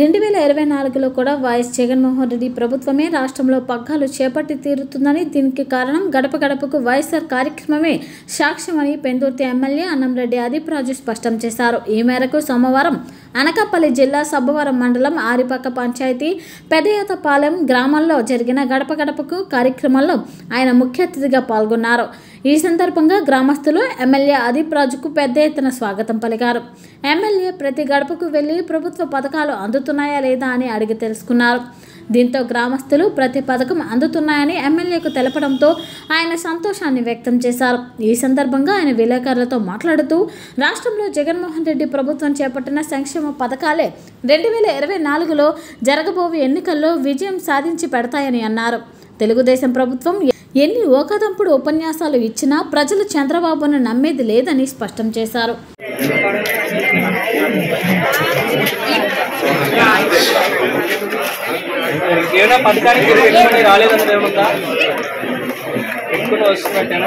రెండు వేల ఇరవై నాలుగులో కూడా వైఎస్ జగన్మోహన్ రెడ్డి ప్రభుత్వమే రాష్ట్రంలో పగ్గాలు చేపట్టి తీరుతుందని దీనికి కారణం గడప గడపకు వైఎస్ఆర్ కార్యక్రమమే సాక్ష్యమని పెందుర్తి ఎమ్మెల్యే అన్నంరెడ్డి అదీప్ రాజు స్పష్టం చేశారు ఈ మేరకు సోమవారం అనకాపల్లి జిల్లా సబ్బవరం మండలం ఆరిపక్క పంచాయతీ పెదయతపాలెం గ్రామంలో జరిగిన గడప గడపకు కార్యక్రమంలో ఆయన ముఖ్య అతిథిగా పాల్గొన్నారు ఈ సందర్భంగా గ్రామస్తులు ఎమ్మెల్యే అదీప్ రాజుకు పెద్ద ఎత్తున స్వాగతం పలికారు ఎమ్మెల్యే ప్రతి గడపకు వెళ్లి ప్రభుత్వ పథకాలు అందుతున్నాయా లేదా అని అడిగి తెలుసుకున్నారు దీంతో గ్రామస్తులు ప్రతి పథకం అందుతున్నాయని ఎమ్మెల్యేకు తెలపడంతో ఆయన సంతోషాన్ని వ్యక్తం చేశారు ఈ సందర్భంగా ఆయన విలేకరులతో మాట్లాడుతూ రాష్ట్రంలో జగన్మోహన్ రెడ్డి ప్రభుత్వం చేపట్టిన సంక్షేమ పథకాలే రెండు వేల ఇరవై నాలుగులో జరగబోయే ఎన్నికల్లో విజయం సాధించి పెడతాయని అన్నారు తెలుగుదేశం ప్రభుత్వం ఎన్ని ఓకదంపుడు ఉపన్యాసాలు ఇచ్చినా ప్రజలు చంద్రబాబును నమ్మేది లేదని స్పష్టం చేశారు ఏమైనా పథకానికి మీరు పెట్టుకుని రాలేదని ఏమన్నా పెట్టుకుని వస్తున్నట్టేనా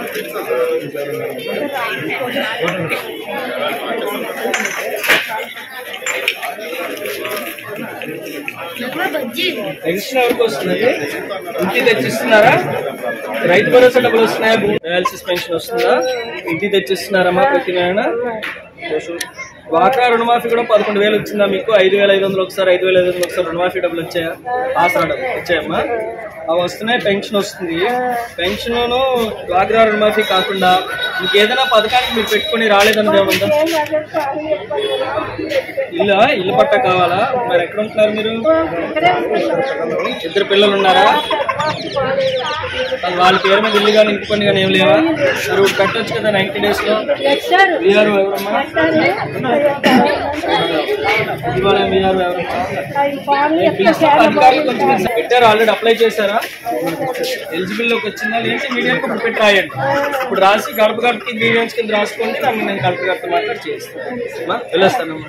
పెన్షన్ ఎవరికి వస్తుందండి ఇంటికి తెచ్చిస్తున్నారా రైతు భరోసా డబ్బులు వస్తున్నాయా డయాలసిస్ పెన్షన్ వస్తుందా ఇంటికి తెచ్చిస్తున్నారమ్మా ప్రతి నెల వాకా రుణమాఫీ కూడా పదకొండు వేలు వచ్చిందా మీకు ఐదు వేల ఐదు వందలు ఒకసారి ఐదు వేల ఐదు వందలు ఒకసారి రుణమాఫీ డబ్బులు వచ్చాయా ఆసరా డబ్బులు వచ్చాయమ్మా అవి వస్తున్నాయి పెన్షన్ వస్తుంది పెన్షన్ డ్వాక్రా రుణమాఫీ కాకుండా మీకు ఏదైనా పథకానికి మీరు పెట్టుకొని రాలేదన్నది ఏముందా ఇల్లు ఇల్లు పట్ట కావాలా మరి ఎక్కడ ఉంటున్నారు మీరు ఇద్దరు పిల్లలు ఉన్నారా మరి వాళ్ళ పేరు మీద ఇల్లు కానీ ఇంటి పని కానీ ఏం లేవా మరి ఒకటి కట్టొచ్చు కదా నైన్టీ డేస్ లో వీఆర్ ఎవరమ్మా ఇవాళ వీఆర్ ఎవరమ్మా అధికారులు కొంచెం పెట్టారు ఆల్రెడీ అప్లై చేశారా ఎలిజిబుల్ లోకి వచ్చిందా లేదంటే మీడియం ఇప్పుడు పెట్టి రాయండి ఇప్పుడు రాసి గడప గడపకి ఇంగ్రీడియంట్స్ కింద రాసుకుంటే దాన్ని నేను కలెక్టర్ గారితో మాట్లాడి చేస్తాను వెళ్ళొస్తానమ్మా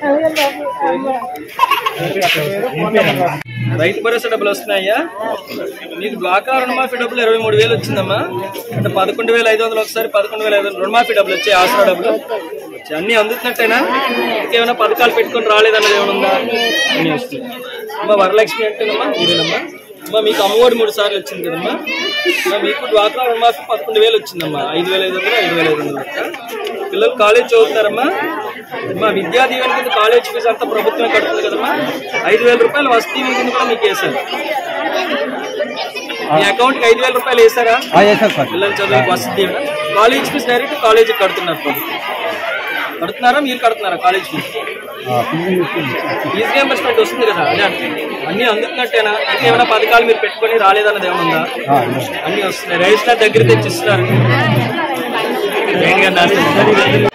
రైతు భరోసా డబ్బులు వస్తున్నాయా మీకు డ్వాక్రా రుణమాఫీ డబ్బులు ఇరవై మూడు వేలు వచ్చిందమ్మా అంటే పదకొండు వేల ఐదు వందలు ఒకసారి పదకొండు వేల ఐదు వందలు రుణమాఫీ డబ్బులు వచ్చాయి ఆసరా డబ్బులు వచ్చాయి. అన్నీ అందుతున్నట్టేనా ఇంకేమైనా పథకాలు పెట్టుకొని రాలేదన్నది ఏమైనా ఉందా అన్నీ వస్తాయి అమ్మా వరలక్ష్మి అంటేనమ్మా మీరేనమ్మా అమ్మా మీకు అమ్మఒడి మూడు సార్లు వచ్చింది కదమ్మా అమ్మా, మీకు డ్వాక్రా రుణమాఫీ పదకొండు వేలు వచ్చిందమ్మా ఐదు వేల ఐదు వందలు ఐదు వేల ఐదు వందలు లెక్క. పిల్లలు కాలేజ్ చదువుతున్నారమ్మా మా విద్యా దీవెన కింద కాలేజ్ ఫీజు అంతా ప్రభుత్వమే కడుతుంది కదమ్మా ఐదు వేల రూపాయలు వసతి దీవెన కింద కూడా మీకు వేశారు మీ అకౌంట్ కి ఐదు వేల రూపాయలు వేసారా పిల్లలు చదువు వసతి దీవెన కాలేజ్ ఫీజు డైరెక్ట్ కాలేజీకి కడుతున్నారు ప్రభుత్వం. కడుతున్నారా మీరు కడుతున్నారా కాలేజ్ ఫీజు ఫీజు రియంబర్స్మెంట్ వస్తుంది కదా అదే అంటున్నాను. అన్ని అందుతున్నట్టేనా ఇంకా ఏమైనా పథకాలు మీరు పెట్టుకొని రాలేదన్నది ఏమన్నా అన్ని వస్తున్నాయి రైస్ దగ్గర తెచ్చిస్తున్నారు రైట్ గా రాస్తున్నారు.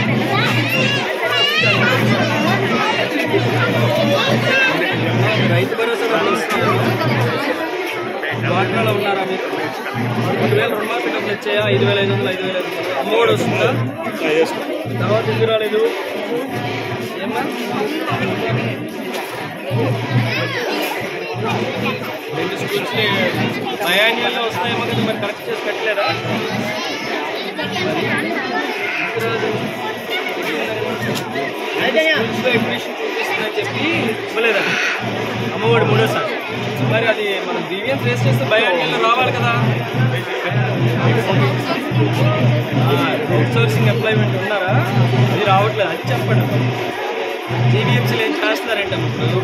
రైతు భరోసా డబ్బులు ఇస్తున్నారు డ్వాక్రాలో ఉన్నారా మీరు రెండు వేల రుణమాఫీ డబ్బులు వచ్చాయా ఐదు వేల ఐదు వందలు ఐదు వేల ఐదు వందలు అమ్మ కూడా వస్తుందా తర్వాత ఎందుకు రాలేదు ఏమ్మా రెండు స్కూల్స్ బయాన్యాల్లో వస్తాయేమో కదా మరి కరెక్ట్ చేసి పెట్టలేదా స్కూల్స్లో అడ్మిషన్ చూపిస్తుందని చెప్పి ఇవ్వలేదా అమ్మఒడి మూడోసారి మరి అది మనం దివ్యం ఫేస్ చేస్తే బయాన్యాల్లో రావాలి కదా అవుట్ సోర్సింగ్ ఎంప్లాయ్మెంట్ ఉన్నారా అది రావట్లేదు అది చెప్పండి జీవీఎంసీలు ఏం చేస్తున్నారంటే ఇప్పుడు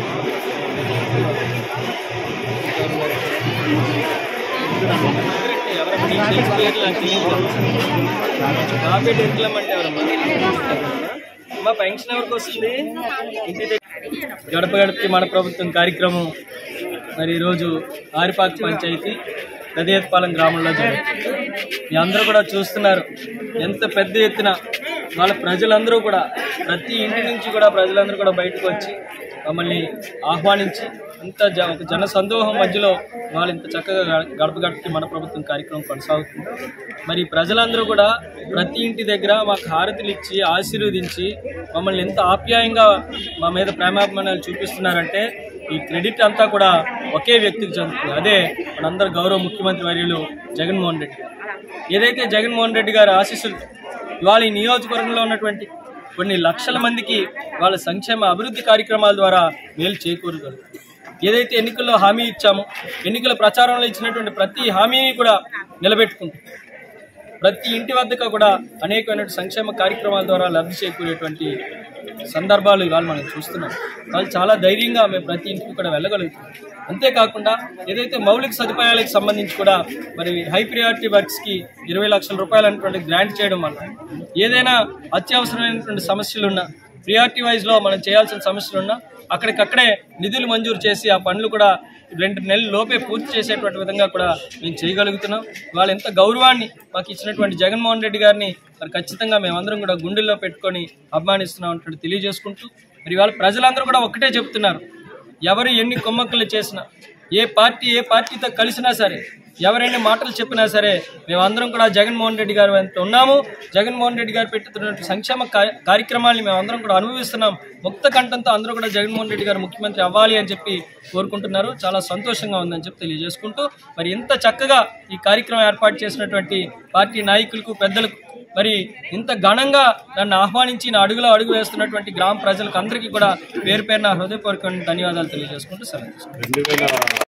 ఎవరమ్మా నీకు తెలిసిన పేర్లు నాకు తెలియదు రాబేట్ ఎట్లమ్మంటే ఎవరమ్మా అమ్మా పెన్షన్ ఎవరికి వస్తుంది ఇంటి దగ్గర గడప గడపకి మన ప్రభుత్వం కార్యక్రమం మరి ఈరోజు ఆరిపాక పంచాయతీ పెదయత్పాలెం గ్రామంలో జరుగుతుంది మీ అందరూ కూడా చూస్తున్నారు ఎంత పెద్ద ఎత్తున వాళ్ళ ప్రజలందరూ కూడా ప్రతి ఇంటి నుంచి కూడా ప్రజలందరూ కూడా బయటకు వచ్చి మమ్మల్ని ఆహ్వానించి ఇంత జ ఒక జన సందోహం మధ్యలో వాళ్ళు ఇంత చక్కగా గ- గడప గడపకి మన ప్రభుత్వం కార్యక్రమం కొనసాగుతుంది మరి ప్రజలందరూ కూడా ప్రతి ఇంటి దగ్గర మాకు హారతులు ఇచ్చి ఆశీర్వదించి మమ్మల్ని ఎంత ఆప్యాయంగా మా మీద ప్రేమాభిమానాలు చూపిస్తున్నారంటే ఈ క్రెడిట్ అంతా కూడా ఒకే వ్యక్తికి చెందుతుంది అదే మనందరి గౌరవ ముఖ్యమంత్రి వర్యులు జగన్మోహన్ రెడ్డి గారు ఏదైతే జగన్మోహన్ రెడ్డి గారి ఆశీస్సులు ఇవాళ ఈ నియోజకవర్గంలో ఉన్నటువంటి కొన్ని లక్షల మందికి వాళ్ళ సంక్షేమ అభివృద్ధి కార్యక్రమాల ద్వారా మేలు చేకూరగలరు ఏదైతే ఎన్నికల్లో హామీ ఇచ్చామో ఎన్నికల ప్రచారంలో ఇచ్చినటువంటి ప్రతి హామీని కూడా నిలబెట్టుకుంటాం ప్రతి ఇంటి వద్దకు కూడా అనేకమైన సంక్షేమ కార్యక్రమాల ద్వారా లబ్ధి చేకూరేటువంటి సందర్భాలు ఇవాళ మనం చూస్తున్నాం వాళ్ళు చాలా ధైర్యంగా మేము ప్రతి ఇంటికి కూడా వెళ్ళగలుగుతున్నాం అంతేకాకుండా ఏదైతే మౌలిక సదుపాయాలకు సంబంధించి కూడా మరి హై ప్రియారిటీ వర్క్స్కి ఇరవై లక్షల రూపాయలు అనేటువంటి గ్రాంట్ చేయడం వల్ల ఏదైనా అత్యవసరమైనటువంటి సమస్యలున్నా ప్రియారిటీ వైజ్లో మనం చేయాల్సిన సమస్యలున్నా అక్కడికక్కడే నిధులు మంజూరు చేసి ఆ పనులు కూడా రెండు నెలల లోపే పూర్తి చేసేటువంటి విధంగా కూడా మేము చేయగలుగుతున్నాం వాళ్ళు ఎంత గౌరవాన్ని మాకు ఇచ్చినటువంటి జగన్మోహన్ రెడ్డి గారిని మరి ఖచ్చితంగా మేమందరం కూడా గుండెల్లో పెట్టుకొని అభిమానిస్తున్నాం అంటూ తెలియజేసుకుంటూ మరి వాళ్ళ ప్రజలందరూ కూడా ఒక్కటే చెప్తున్నారు ఎవరు ఎన్ని కొమ్మక్కులు చేసినా ఏ పార్టీ ఏ పార్టీతో కలిసినా సరే ఎవరైనా మాటలు చెప్పినా సరే మేమందరం కూడా జగన్మోహన్ రెడ్డి గారు వెంట ఉన్నాము జగన్మోహన్ రెడ్డి గారు పెట్టుతున్నటువంటి సంక్షేమ కా- కార్యక్రమాల్ని మేమందరం కూడా అనుభవిస్తున్నాం ముక్త కంఠంతో అందరూ కూడా జగన్మోహన్ రెడ్డి గారు ముఖ్యమంత్రి అవ్వాలి అని చెప్పి కోరుకుంటున్నారు చాలా సంతోషంగా ఉందని చెప్పి తెలియజేసుకుంటూ మరి ఇంత చక్కగా ఈ కార్యక్రమం ఏర్పాటు చేసినటువంటి పార్టీ నాయకులకు పెద్దలకు మరి ఇంత ఘనంగా నన్ను ఆహ్వానించి నా అడుగులో అడుగు వేస్తున్నటువంటి గ్రామ ప్రజలకు అందరికీ కూడా పేరు పేరున హృదయపూర్వక ధన్యవాదాలు తెలియజేసుకుంటూ సెలవు తీసుకుంటాను.